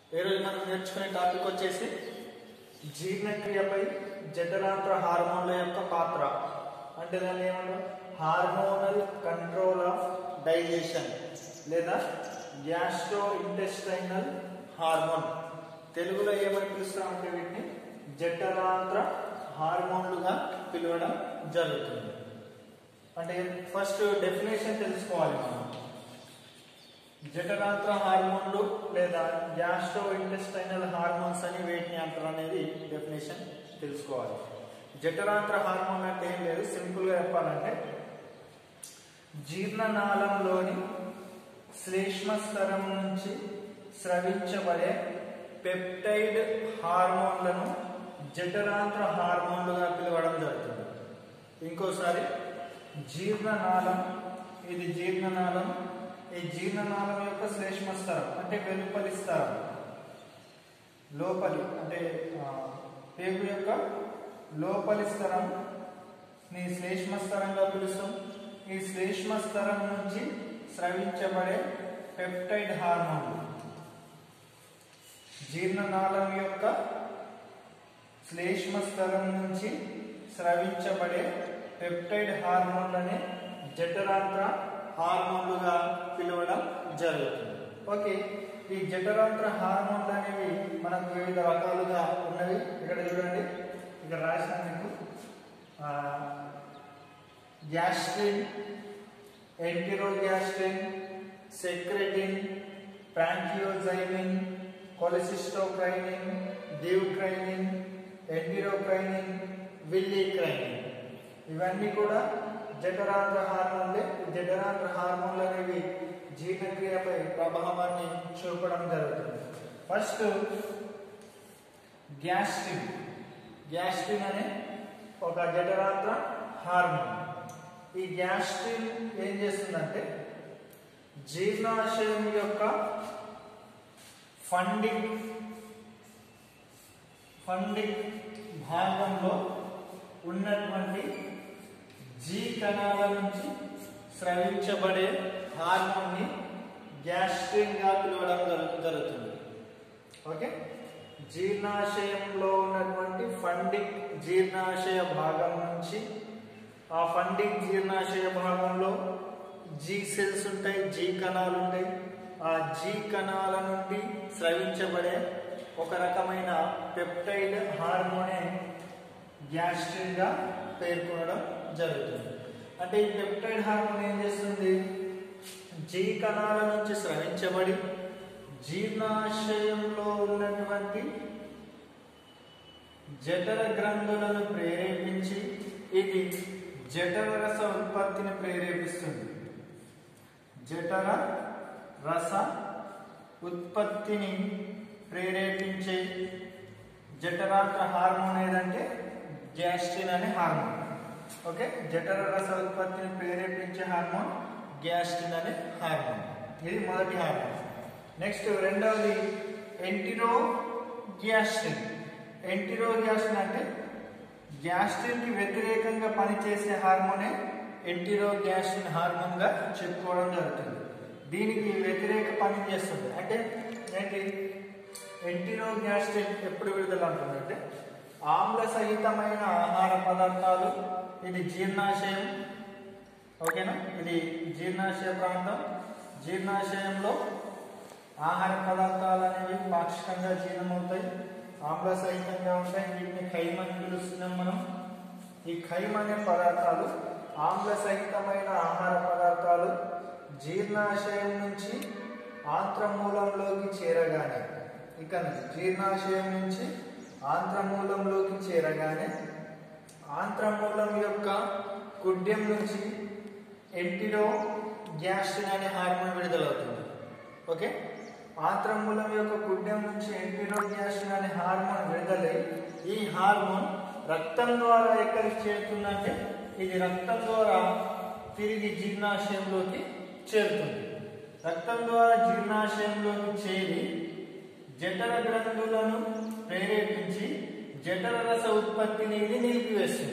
ఈరోజు మనం నేర్చుకునే టాపిక్ వచ్చేసి జీర్ణక్రియపై జఠరాంత్ర హార్మోన్ల యొక్క పాత్ర అంటే దాన్ని ఏమన్నా హార్మోనల్ కంట్రోల్ ఆఫ్ డైజెషన్ లేదా గ్యాస్ట్రో ఇంటెస్టైనల్ హార్మోన్ తెలుగులో ఏమని పిలుస్తామంటే వీటిని జఠరాంత్ర హార్మోన్లుగా పిలవడం జరుగుతుంది అంటే ఫస్ట్ డెఫినేషన్ తెలుసుకోవాలి మనం జఠరాంత్ర హార్మోన్లు లేదా గ్యాస్ట్రో ఇంటెస్టైనల్ హార్మోన్స్ అని వేటిని అంటారు అనేది డెఫినేషన్ తెలుసుకోవాలి జఠరాంత్ర హార్మోన్ అంటే ఏం లేదు సింపుల్ గా చెప్పాలంటే జీర్ణనాళంలోని శ్లేష్మ స్తరం నుంచి స్రవించబడే పెప్టైడ్ హార్మోన్లను జఠరాంత్ర హార్మోన్లుగా పిలవడం జరుగుతుంది ఇంకోసారి జీర్ణనాళం ఇది జీర్ణనాళం ఈ జీర్ణనాళం యొక్క శ్లేష్మ స్తరం అంటే వెలుపలి స్తరం లోపలి అంటే ఆ, పేగు యొక్క లోపలి స్తరం ని శ్లేష్మ స్తరంగా పిలుస్తాం ఈ శ్లేష్మ స్తరం నుంచి స్రవించబడే పెప్టైడ్ హార్మోన్ జీర్ణనాళం యొక్క శ్లేష్మ స్తరం నుంచి స్రవించబడే పెప్టైడ్ హార్మోన్లనే జఠరాంత్ర హార్మోన్లుగా పిలవడం జరుగుతుంది ఓకే ఈ జఠరాంత్ర హార్మోన్లు అనేవి మనకు వివిధ రకాలుగా ఉన్నవి ఇక్కడ చూడండి ఇక్కడ రాసిన మీకు గ్యాస్ట్రిన్ ఎంటిరోగ్యాస్ట్రిన్ సెక్రెటిన్ ప్రాంకియోజైమిన్ కొలసిస్టోక్రైనిన్ డివ్క్రైనిన్ ఎంటిరోక్రైనిన్ విల్లీక్రైనిన్ ఇవన్నీ కూడా జఠరాంధ్ర హార్మోన్లే ఈ జఠరాంధ్ర హార్మోన్లు అనేవి జీర్ణక్రియపై ప్రభావాన్ని చూపడం జరుగుతుంది ఫస్ట్ గ్యాస్ట్రిన్ గ్యాస్ట్రిన్ అనే ఒక జఠరాంధ్ర హార్మోన్ ఈ గ్యాస్ట్రిన్ ఏం చేస్తుందంటే జీర్ణాశయం యొక్క ఫండింగ్ ఫండింగ్ భాగంలో ఉన్నటువంటి జీ కణాల నుంచి స్రవించబడే హార్మోన్ని గ్యాస్ట్రిన్ గా పిలవడం జరుగు- జరుగుతుంది ఓకే జీర్ణాశయంలో ఉన్నటువంటి ఫండింగ్ జీర్ణాశయ భాగం నుంచి ఆ ఫండింగ్ జీర్ణాశయ భాగంలో జీ సెల్స్ ఉంటాయి జీ కణాలు ఉంటాయి ఆ జీ కణాల నుండి స్రవించబడే ఒక రకమైన పెప్టైడ్ హార్మోనే గ్యాస్ట్రిన్ గా పేర్కొనడం జరుగుతుంది అంటే ఈ పెప్టైడ్ హార్మోన్ ఏం చేస్తుంది జీ కణాల నుంచి స్రవించబడి జీర్ణాశయంలో ఉన్నటువంటి జఠర గ్రంథులను ప్రేరేపించి ఇది జఠర రస ఉత్పత్తిని ప్రేరేపిస్తుంది జఠర రస ఉత్పత్తిని ప్రేరేపించే జఠరాంత్ర హార్మోన్ ఏదంటే గ్యాస్ట్రిన్ అనే హార్మోన్ ఓకే జఠర రస ఉత్పత్తిని ప్రేరేపించే హార్మోన్ గ్యాస్ట్రిన్ అనే హార్మోన్ ఇది మొదటి హార్మోన్ నెక్స్ట్ రెండవది ఎంటిరో గ్యాస్ట్రిన్ ఎంటిరో గ్యాస్ట్రిన్ అంటే గ్యాస్ట్రిన్ కి వ్యతిరేకంగా పనిచేసే హార్మోనే ఎంటిరో గ్యాస్ట్రిన్ హార్మోన్ గా చెప్పుకోవడం జరుగుతుంది దీనికి వ్యతిరేక పని చేస్తుంది అంటే ఏంటి ఎంటిరో గ్యాస్ట్రిన్ ఎప్పుడు విడుదల ఉంటుందంటే ఆమ్ల సహితమైన ఆహార పదార్థాలు ఇది జీర్ణాశయం ఓకేనా ఇది జీర్ణాశయ ప్రాంతం జీర్ణాశయంలో ఆహార పదార్థాలు అనేవి పాక్షికంగా జీర్ణమవుతాయి ఆమ్ల సహితంగా ఉంటాయి వీటిని ఖైమ అని పిలుస్తున్నాం మనం ఈ ఖైమ అనే పదార్థాలు ఆమ్ల సహితమైన ఆహార పదార్థాలు జీర్ణాశయం నుంచి ఆంత్రమూలంలోకి చేరగానే ఇక్కడ జీర్ణాశయం నుంచి ఆంత్రమూలంలోకి చేరగానే ఆంత్రమూలం యొక్క కుడ్యం నుంచి ఎంటిడో గ్యాస్ట్రిన్ అనే హార్మోన్ విడుదలవుతుంది ఓకే ఆంత్రమూలం యొక్క కుడ్యం నుంచి ఎంటిడో గ్యాస్ట్రిన్ అనే హార్మోన్ విడుదలై ఈ హార్మోన్ రక్తం ద్వారా ఎక్కడికి చేరుతుందంటే ఇది రక్తం ద్వారా తిరిగి జీర్ణాశయంలోకి చేరుతుంది రక్తం ద్వారా జీర్ణాశయంలోకి చేరి జఠర గ్రంథులను ప్రేరేపించి జఠర రస ఉత్పత్తిని ఇది నిలిపివేస్తుంది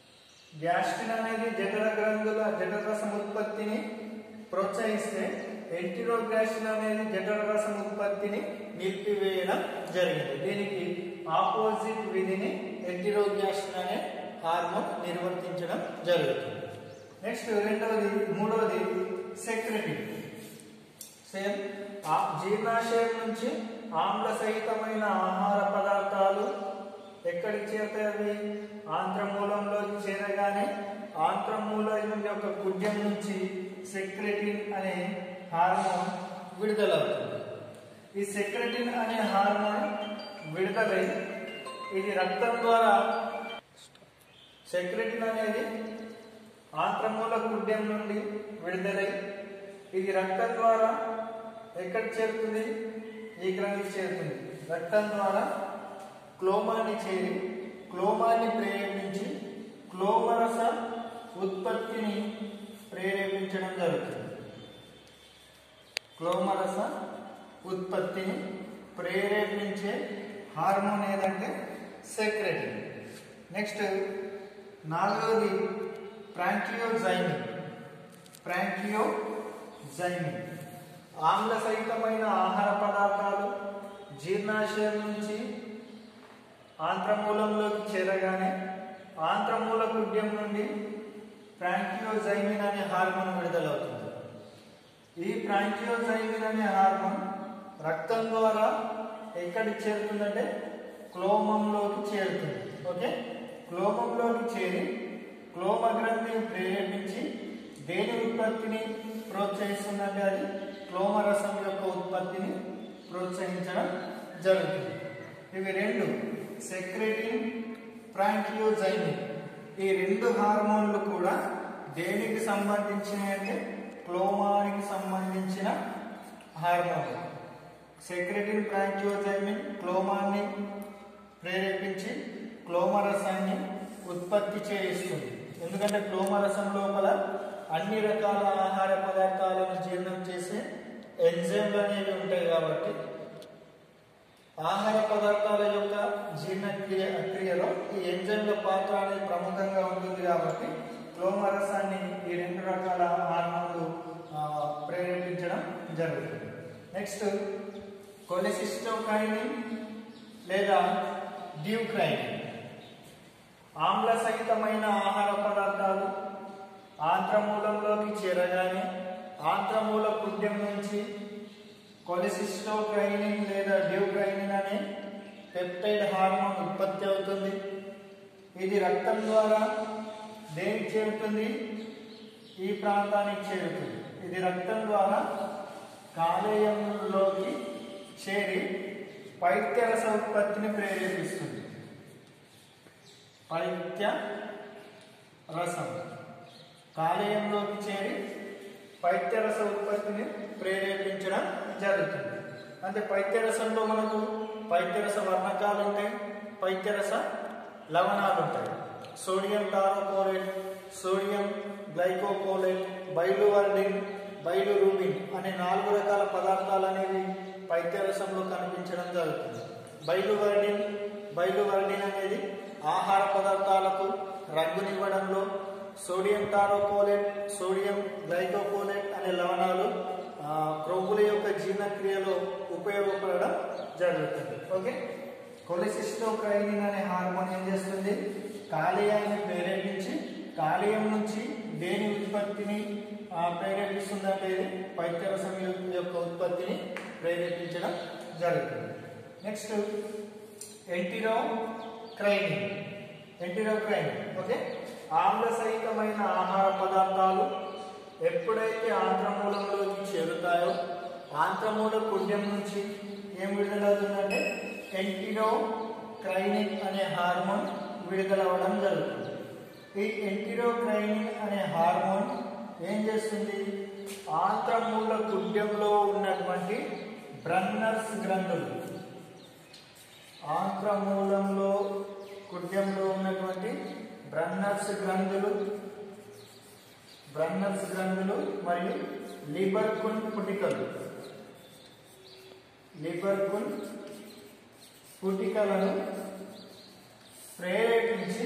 గ్యాస్ట్రిన్ అనేది జఠర గ్రంథుల జఠర రసం ఉత్పత్తిని ప్రోత్సహిస్తే ఎంటిరోగ్రాషన్ అనేది జఠర రసం ఉత్పత్తిని నిలిపివేయడం జరిగింది దీనికి ఆపోజిట్ విధిని ఎంటిరోగ్రాషన్ అనే హార్మోన్ నిర్వర్తించడం జరుగుతుంది నెక్స్ట్ రెండవది మూడవది సెక్రటరీ సేమ్ ఆ జీర్ణాశయం నుంచి ఆమ్ల సహితమైన ఆహార పదార్థాలు ఎక్కడికి చేరుతాయి అవి ఆంత్రమూలంలోకి చేరగానే ఆంత్రమూలం యొక్క కుడ్యం నుంచి సెక్రెటిన్ అనే హార్మోన్ విడుదలవుతుంది ఈ సెక్రెటిన్ అనే హార్మోన్ విడుదలై ఇది రక్తం ద్వారా సెక్రెటిన్ అనేది ఆంత్రమూల కుడ్యం నుండి విడుదలై ఇది రక్తం ద్వారా ఎక్కడ చేరుతుంది ఈ గ్రంథికి చేరుతుంది రక్తం ద్వారా క్లోమాన్ని చేరి క్లోమాన్ని ప్రేరేపించి క్లోమరస ఉత్పత్తిని ప్రేరేపించడం జరుగుతుంది క్లోమరస ఉత్పత్తిని ప్రేరేపించే హార్మోన్ ఏదంటే సెక్రెటిన్ నెక్స్ట్ నాలుగవది ప్రాంకియోజైమిన్ ప్రాంకియోజైమిన్ ఆమ్ల సహితమైన ఆహార పదార్థాలు జీర్ణాశయం నుంచి ఆంత్రమూలంలోకి చేరగానే ఆంత్రమూల కుడ్యం నుండి ప్రాంకియోజైమిన్ అనే హార్మోన్ విడుదలవుతుంది ఈ ప్రాంకియోజైమిన్ అనే హార్మోన్ రక్తం ద్వారా ఎక్కడికి చేరుతుందంటే క్లోమంలోకి చేరుతుంది ఓకే క్లోమంలోకి చేరి క్లోమ గ్రంథిని ప్రేరేపించి దేని ఉత్పత్తిని ప్రోత్సహిస్తుందంటే అది క్లోమరసం యొక్క ఉత్పత్తిని ప్రోత్సహించడం జరుగుతుంది ఇవి రెండు సెక్రెటిన్ ప్రాంకియోజైమిన్ ఈ రెండు హార్మోన్లు కూడా దేనికి సంబంధించినవి అంటే క్లోమానికి సంబంధించిన హార్మోన్లు సెక్రెటిన్ ప్రాంకియోజైమిన్ క్లోమాన్ని ప్రేరేపించి క్లోమరసాన్ని ఉత్పత్తి చేయిస్తుంది ఎందుకంటే క్లోమరసం లోపల అన్ని రకాల ఆహార పదార్థాలను జీర్ణం చేసే ఎంజైమ్లు అనేవి ఉంటాయి కాబట్టి ఆహార పదార్థాల యొక్క జీర్ణక్రియ క్రియలో ఈ ఎంజైమ్ల పాత్ర అనేది ప్రముఖంగా ఉంటుంది కాబట్టి క్లోమరసాన్ని ఈ రెండు రకాల హార్మోన్లు ఆ, ప్రేరేపించడం జరుగుతుంది నెక్స్ట్ కొలెసిస్టోకైనిన్ లేదా డ్యూక్రైనిన్ ఆమ్ల సహితమైన ఆహార పదార్థాలు ఆంత్రమూలంలోకి చేరగానే ఆంత్రమూల కుడ్యం నుంచి కొలెసిస్టోక్రైనిన్ లేదా డ్యూక్రైనిన్ అనే పెప్టైడ్ హార్మోన్ ఉత్పత్తి అవుతుంది ఇది రక్తం ద్వారా దేనికి చేరుతుంది ఈ ప్రాంతానికి చేరుతుంది ఇది రక్తం ద్వారా కాలేయంలోకి చేరి పైత్యరస ఉత్పత్తిని ప్రేరేపిస్తుంది పైత్య రసం కాలేయంలోకి చేరి పైత్యరస ఉత్పత్తిని ప్రేరేపించడం జరుగుతుంది అంటే పైత్యరసంలో మనకు పైత్యరస వర్ణకాలు ఉంటాయి పైత్యరస లవణాలు ఉంటాయి sodium taurocholate sodium glycocholate biliverdin bilirubin అనే నాలుగు రకాల పదార్థాలు అనేవి పైత్యరసంలో కనిపించడం జరుగుతుంది బైలువర్డిన్ బైలువర్డిన్ అనేది ఆహార పదార్థాలకు రంగునివ్వడంలో సోడియం టారోకోలేట్ సోడియం గ్లైకోకోలేట్ అనే లవణాలు ఆ, క్రొవ్వుల యొక్క జీర్ణక్రియలో ఉపయోగపడడం జరుగుతుంది ఓకే కొలెసిస్టోక్రైనిన్ అనే హార్మోన్ ఏం చేస్తుంది కాలేయాన్ని ప్రేరేపించి కాలేయం నుంచి దేని ఉత్పత్తిని ఆ, ప్రేరేపిస్తుందంటే ఇది పైత్యరసం యొక్క ఉత్పత్తిని ప్రేరేపించడం జరుగుతుంది నెక్స్ట్ ఎంటిరో క్రైనిన్ ఎంటిరో క్రైనిన్ ఓకే ఆమ్ల సహితమైన ఆహార పదార్థాలు ఎప్పుడైతే ఆంత్రమూలంలోకి చేరుతాయో ఆంత్రమూల పుణ్యం నుంచి ఏం విడుదలవుతుందంటే ఎంటిరో క్రైనిన్ అనే హార్మోన్ విడుదలవ్వడం జరుగుతుంది ఈ ఎంటిరోక్రైనిన్ అనే హార్మోన్ ఏం చేస్తుంది ఆంత్రమూల కుడ్యంలో ఉన్నటువంటి బ్రన్నర్స్ గ్రంథులు ఆంత్రమూలంలో కుడ్యంలో ఉన్నటువంటి బ్రన్నర్స్ గ్రంథులు బ్రన్నర్స్ గ్రంథులు మరియు లిబర్కున్ పుటికలు లిబర్కున్ పుటికలను ప్రేరేపించి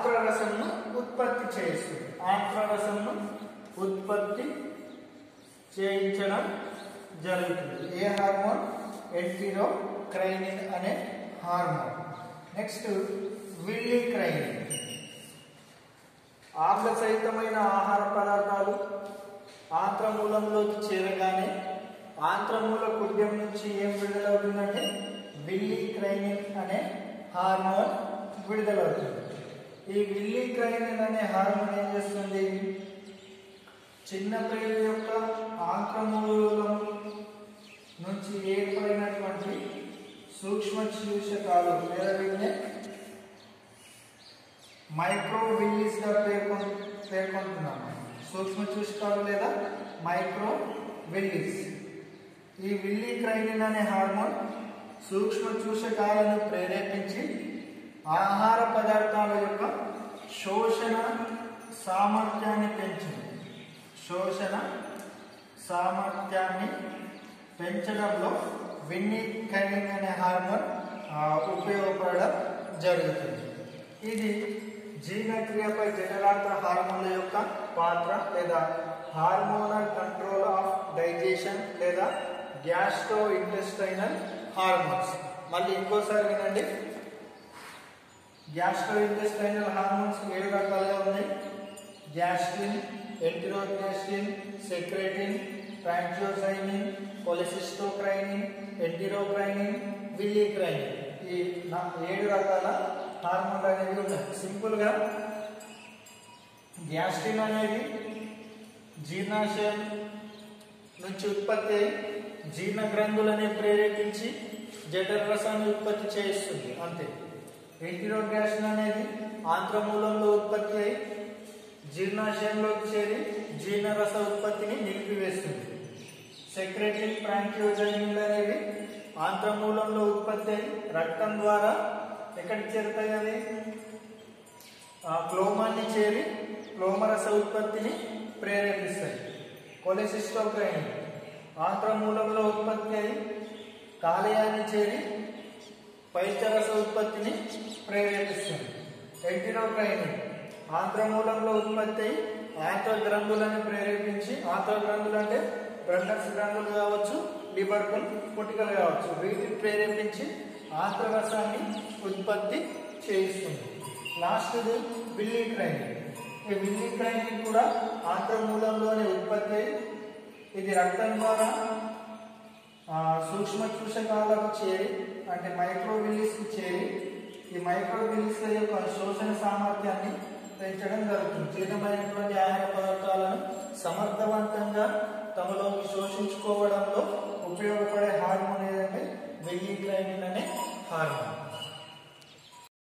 ఆంధ్రరసంను ఉత్పత్తి చేస్తుంది ఆంధ్రరసంను ఉత్పత్తి చేయించడం జరుగుతుంది ఏ హార్మోన్ ఎంటీరో క్రైనిన్ అనే హార్మోన్ నెక్స్ట్ విల్లీ క్రైనిన్ ఆమ్ల సహితమైన ఆహార పదార్థాలు ఆంత్రమూలంలోకి చేరగానే ఆంత్రమూల కుడ్యం నుంచి ఏం విడుదలవుతుందంటే విల్లీ క్రైనిన్ అనే హార్మోన్ విడుదలవుతుంది ఈ విల్లీ క్రైనిన్ అనే హార్మోన్ ఏం చేస్తుంది చిన్న పేరు యొక్క ఆంత్రమూలం నుంచి ఏర్పడినటువంటి సూక్ష్మ శీర్షకాలు లేదా వీటిని మైక్రో విల్లీస్ గా పేర్కొన్ పేర్కొంటున్నాము సూక్ష్మ చూషకాలు లేదా మైక్రో విల్లీస్ ఈ విల్లీ క్రైనిన్ అనే హార్మోన్ సూక్ష్మ చూషకాలను ప్రేరేపించి ఆహార పదార్థాల యొక్క శోషణ సామర్థ్యాన్ని పెంచింది శోషణ సామర్థ్యాన్ని పెంచడంలో విన్నీ క్రైనిన్ అనే హార్మోన్ ఆ, ఉపయోగపడడం జరుగుతుంది ఇది జీర్ణక్రియపై జఠరాంతర హార్మోన్ల యొక్క పాత్ర లేదా హార్మోనల్ కంట్రోల్ ఆఫ్ డైజెషన్ లేదా గ్యాస్ట్రో ఇంటెస్టైనల్ హార్మోన్స్ మళ్ళీ ఇంకోసారి వినండి గ్యాస్ట్రో ఇంటెస్టైనల్ హార్మోన్స్ ఏడు రకాలుగా ఉన్నాయి గ్యాస్ట్రిన్ ఎంటిరోగ్యాస్ట్రిన్ సెక్రెటిన్ ట్రాంక్యోసైనిన్ కొలెసిస్టోక్రైనిన్ ఎంటిరోక్రైనిన్ విల్లీక్రైనిన్ ఈ నా- ఏడు రకాల హార్మోన్లు అనేవి ఉన్నాయి సింపుల్గా గ్యాస్ట్రిన్ అనేది జీర్ణాశయం నుంచి ఉత్పత్తి అయి జీర్ణ గ్రంథులని ప్రేరేపించి జఠర రసాన్ని ఉత్పత్తి చేయిస్తుంది అంతే ఎంటిరోగ్యాస్ట్రిన్ అనేది ఆంత్రమూలంలో ఉత్పత్తి అయి జీర్ణాశయంలోకి చేరి జీర్ణరస ఉత్పత్తిని నిలిపివేస్తుంది సెక్రెటరీ ప్రాంక్యోజైన్లు అనేవి ఆంత్రమూలంలో ఉత్పత్తి అయి రక్తం ద్వారా ఎక్కడికి చేరుతాయి అవి ఆ క్లోమాన్ని చేరి క్లోమరస ఉత్పత్తిని ప్రేరేపిస్తాయి కొలెసిస్టోక్రైన్ ఆంత్రమూలంలో ఉత్పత్తి అయి కాలేయాన్ని చేరి పైచరస ఉత్పత్తిని ప్రేరేపిస్తుంది ఎంటిరోక్రైన్ ఆంత్రమూలంలో ఉత్పత్తి అయి ఆంత్ర గ్రంథులను ప్రేరేపించి ఆంత్ర గ్రంథులు అంటే బ్రండక్స్ గ్రంథులు కావచ్చు లిబర్కల్ పుటికలు కావచ్చు వీటిని ప్రేరేపించి ఆంత్రరసాన్ని ఉత్పత్తి చేయిస్తుంది లాస్ట్ది విల్లీ ట్రైనింగ్ ఈ విల్లీ ట్రైనింగ్ కూడా ఆంత్రమూలంలోనే ఉత్పత్తి అయి ఇది రక్తం ద్వారా ఆ, సూక్ష్మ చూషకాలకు చేరి అంటే మైక్రోవిల్లిస్కి చేరి ఈ మైక్రోవిల్లిస్ యొక్క శోషణ సామర్థ్యాన్ని పెంచడం జరుగుతుంది జీర్ణమైనటువంటి ఆహార పదార్థాలను సమర్థవంతంగా తమలోకి శోషించుకోవడంలో ఉపయోగపడే హార్మోన్ ఏదంటే వెయ్యి అనే హార్మోన్